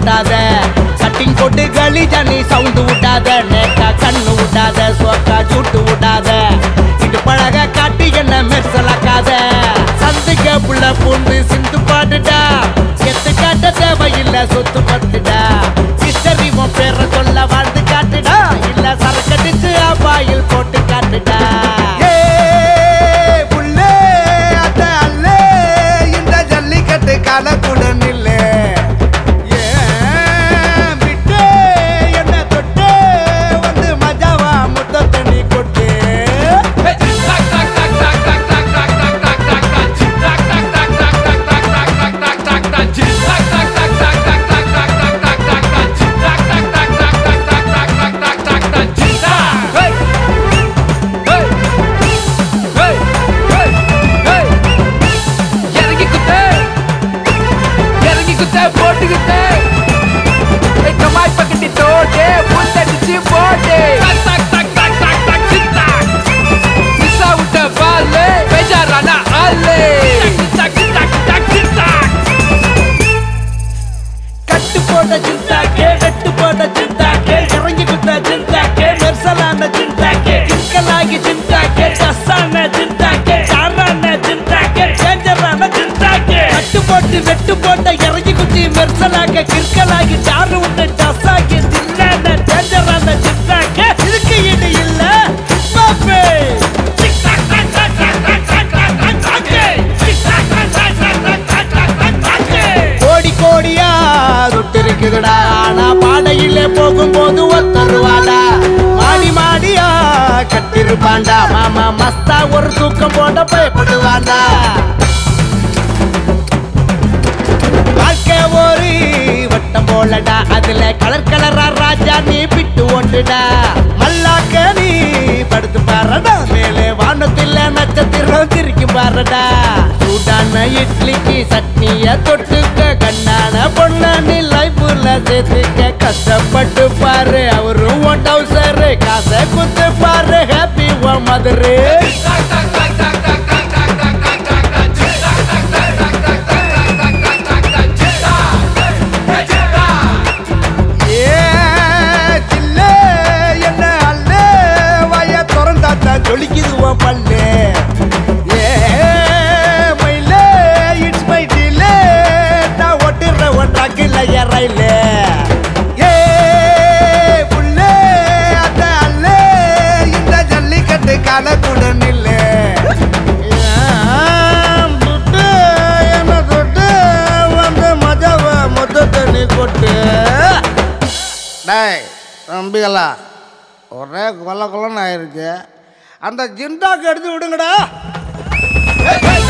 ஓட்டாத cutting போட்டு கலிஜா நீ sound விட்டாத நேக்கா கண்ணு விட்டாத சோக்கா சூட்டு விட்டாத இது பழக காட்டி என்ன மெர்சலாக்காத சந்துக்க புள்ள பூண்டு சிந்து பாடுடா எத்து காட்ட தேவையில்ல சொத்து பத்துடா ஹிஸ்டரி உன் பேரை சொல்ல வாழ்ந்து காட்டுடா இல்ல சரக்கடிச்சு அப்பாயில் போட்டு காட்டுடா ஏய், புள்ளே, அட அல்லே, இந்த ஜல்லிக்கட்டு கலக்குடன் நில்லு. ஏன் விட்டு, என்னை தொட்டு, வந்து மஜாவா முத்தத்தை நீ கொட்டு. போட்டுக்கிட்டு கமாய் பக்கத்தி தோட்டே புத்தடிச்சு போட்டே மிஸ்ஸா விட்ட பால்லு பேஜாரான ஆளு கட்டு போட்ட சிந்தாக்கே வெட்டு போட்ட சிந்தாக்கே இறங்கி குத்த சிந்தாக்கே மெர்சலான சிந்தாக்கே கிற்கலாகி சிந்தாக்கே டஸ்ஸான சிந்தாக்கே சாரான சிந்தாக்கே டேஞ்சரான சிந்தாக்கே கட்டு போட்டு வெட்டு போட்ட இறங்கி குத்தி மெர்சலாக கிற்கலாகி சாரு விட்டு டஸ்ஸாக்கி தில்லான டேஞ்சரான சிந்தாக்கே இதுக்கு ஈடு இல்ல பாப்பே கோடி கோடியா துட்டு இருக்குதுடா ஆனா பாடையிலே போகும்போது ஒத்தருவாடா மாடி மாடியா கட்டிருப்பாண்டா மாமா மஸ்தா ஒரு தூக்கம் போட பயப்படுவாண்டா வாழ்க்கை ஒரு வட்டம் போலடா அதுல கலர் கலரா ராஜா நீ விட்டு ஓட்டுடா மல்லாக்க நீ படுத்து பாருடா மேலே வானத்தில் நட்சத்திரம் திருக்கி பாருடா சூடான இட்லிக்கு சட்னிய தொட்டுக்க கண்ணான பொண்ண நீ லைஃப்ல சேர்த்துக்க கஷ்டப்பட்டு பாரு அவரும் ஒன் டவுசரு காசை குத்து பாரு ஹாப்பி ஓ மதுரு ஏய், சில்லே, என்னை அல்லே, வாயை திறந்தாத்தான் ஜொலிக்குது உன் பல்லு. ஏய், மயிலே, it's my delay. நான் ஓட்டுற உன் truck-ல என் ரயிலு. ஏய், புள்ளே, அட அல்லே, இந்த ஜல்லிக்கட்டு கலக்குடன் நில்லு. ஏன் துட்டு, என்னை தொட்டு, வந்து மஜாவை மொத்தத்தை நீ கொட்டு டேய் தம்பிகளா ஒரே கொல்ல கொல்லன்னு ஆயிருச்சு அந்த ஜிண்டாக்கு எடுத்து விடுங்கடா